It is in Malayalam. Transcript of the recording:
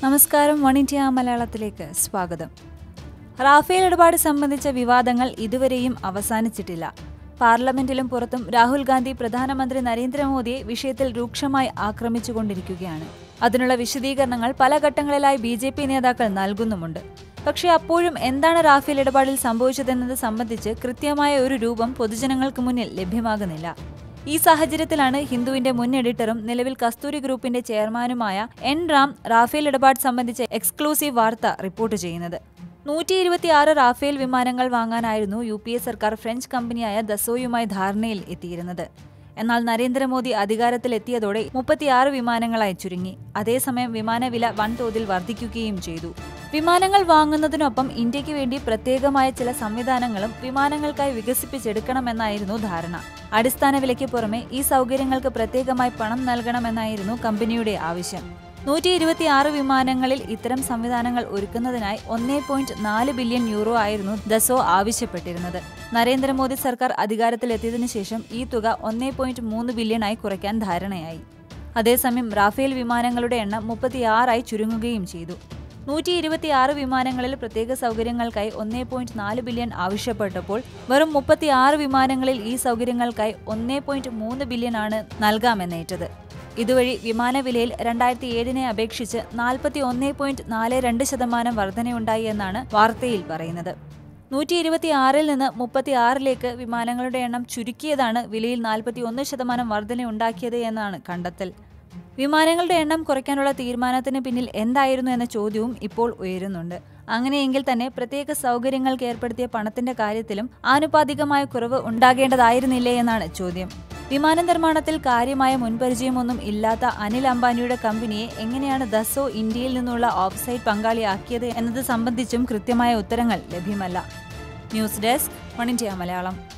നമസ്കാരം വൺ ഇന്ത്യ മലയാളത്തിലേക്ക് സ്വാഗതം റാഫേൽ ഇടപാട് സംബന്ധിച്ച വിവാദങ്ങൾ ഇതുവരെയും അവസാനിച്ചിട്ടില്ല പാർലമെന്റിലും പുറത്തും രാഹുൽ ഗാന്ധി പ്രധാനമന്ത്രി നരേന്ദ്രമോദിയെ വിഷയത്തിൽ രൂക്ഷമായി ആക്രമിച്ചുകൊണ്ടിരിക്കുകയാണ് അതിനുള്ള വിശദീകരണങ്ങൾ പല ഘട്ടങ്ങളിലായി ബി ജെ പി നേതാക്കൾ നൽകുന്നുമുണ്ട് പക്ഷേ അപ്പോഴും എന്താണ് റാഫേൽ ഇടപാടിൽ സംഭവിച്ചതെന്നത് സംബന്ധിച്ച് കൃത്യമായ ഒരു രൂപം പൊതുജനങ്ങൾക്ക് മുന്നിൽ ലഭ്യമാകുന്നില്ല ഈ സാഹചര്യത്തിലാണ് ഹിന്ദുവിന്റെ മുൻ എഡിറ്ററും നിലവിൽ കസ്തൂരി ഗ്രൂപ്പിന്റെ ചെയർമാനുമായ എൻ റാം റാഫേൽ ഇടപാട് സംബന്ധിച്ച എക്സ്ക്ലൂസീവ് വാർത്ത റിപ്പോർട്ട് ചെയ്യുന്നത് നൂറ്റി ഇരുപത്തിയാറ് റാഫേൽ വിമാനങ്ങൾ വാങ്ങാനായിരുന്നു യു പി എ സർക്കാർ ഫ്രഞ്ച് കമ്പനിയായ ദസോയുമായി ധാരണയിൽ എത്തിയിരുന്നത് എന്നാൽ നരേന്ദ്രമോദി അധികാരത്തിലെത്തിയതോടെ മുപ്പത്തിയാറ് വിമാനങ്ങളായി ചുരുങ്ങി അതേസമയം വിമാനവില വൻതോതിൽ വർദ്ധിക്കുകയും ചെയ്തു വിമാനങ്ങൾ വാങ്ങുന്നതിനൊപ്പം ഇന്ത്യക്ക് വേണ്ടി പ്രത്യേകമായ ചില സംവിധാനങ്ങളും വിമാനങ്ങൾക്കായി വികസിപ്പിച്ചെടുക്കണമെന്നായിരുന്നു ധാരണ അടിസ്ഥാന വിലയ്ക്ക് പുറമെ ഈ സൗകര്യങ്ങൾക്ക് പ്രത്യേകമായി പണം നൽകണമെന്നായിരുന്നു കമ്പനിയുടെ ആവശ്യം നൂറ്റി ഇരുപത്തിയാറ് വിമാനങ്ങളിൽ ഇത്തരം സംവിധാനങ്ങൾ ഒരുക്കുന്നതിനായി ഒന്നേ പോയിന്റ് നാല് ബില്യൺ യൂറോ ആയിരുന്നു ദസോ ആവശ്യപ്പെട്ടിരുന്നത് നരേന്ദ്രമോദി സർക്കാർ അധികാരത്തിലെത്തിയതിനു ശേഷം ഈ തുക ഒന്നേ പോയിന്റ് മൂന്ന് ബില്യണായി കുറയ്ക്കാൻ ധാരണയായി അതേസമയം റാഫേൽ വിമാനങ്ങളുടെ എണ്ണം മുപ്പത്തിയാറായി ചുരുങ്ങുകയും ചെയ്തു നൂറ്റി ഇരുപത്തിയാറ് വിമാനങ്ങളിൽ പ്രത്യേക സൗകര്യങ്ങൾക്കായി ഒന്നേ പോയിന്റ് നാല് ബില്യൺ ആവശ്യപ്പെട്ടപ്പോൾ വെറും മുപ്പത്തിയാറ് വിമാനങ്ങളിൽ ഈ സൗകര്യങ്ങൾക്കായി ഒന്നേ പോയിന്റ് മൂന്ന് ബില്യൺ ആണ് നൽകാമെന്നേറ്റത് ഇതുവഴി വിമാനവിലയിൽ രണ്ടായിരത്തി ഏഴിനെ അപേക്ഷിച്ച് നാൽപ്പത്തി ഒന്നേ പോയിന്റ് നാല് രണ്ട് ശതമാനം വർധനയുണ്ടായി എന്നാണ് വാർത്തയിൽ പറയുന്നത് നൂറ്റി ഇരുപത്തിയാറിൽ നിന്ന് മുപ്പത്തിയാറിലേക്ക് വിമാനങ്ങളുടെ എണ്ണം ചുരുക്കിയതാണ് വിലയിൽ നാൽപ്പത്തി ഒന്ന് ശതമാനം വർധനയുണ്ടാക്കിയത് എന്നാണ് കണ്ടെത്തൽ വിമാനങ്ങളുടെ എണ്ണം കുറയ്ക്കാനുള്ള തീരുമാനത്തിന് പിന്നിൽ എന്തായിരുന്നു എന്ന ചോദ്യവും ഇപ്പോൾ ഉയരുന്നുണ്ട് അങ്ങനെയെങ്കിൽ തന്നെ പ്രത്യേക സൗകര്യങ്ങൾക്ക് ഏർപ്പെടുത്തിയ പണത്തിന്റെ കാര്യത്തിലും ആനുപാതികമായ കുറവ് ഉണ്ടാകേണ്ടതായിരുന്നില്ലേ എന്നാണ് ചോദ്യം വിമാന നിർമ്മാണത്തിൽ കാര്യമായ മുൻപരിചയമൊന്നും ഇല്ലാത്ത അനിൽ അംബാനിയുടെ കമ്പനിയെ എങ്ങനെയാണ് ദസോ ഇന്ത്യയിൽ നിന്നുള്ള ഓഫ്സൈറ്റ് പങ്കാളിയാക്കിയത് എന്നത് സംബന്ധിച്ചും കൃത്യമായ ഉത്തരങ്ങൾ ലഭ്യമല്ല news desk one India Malayalam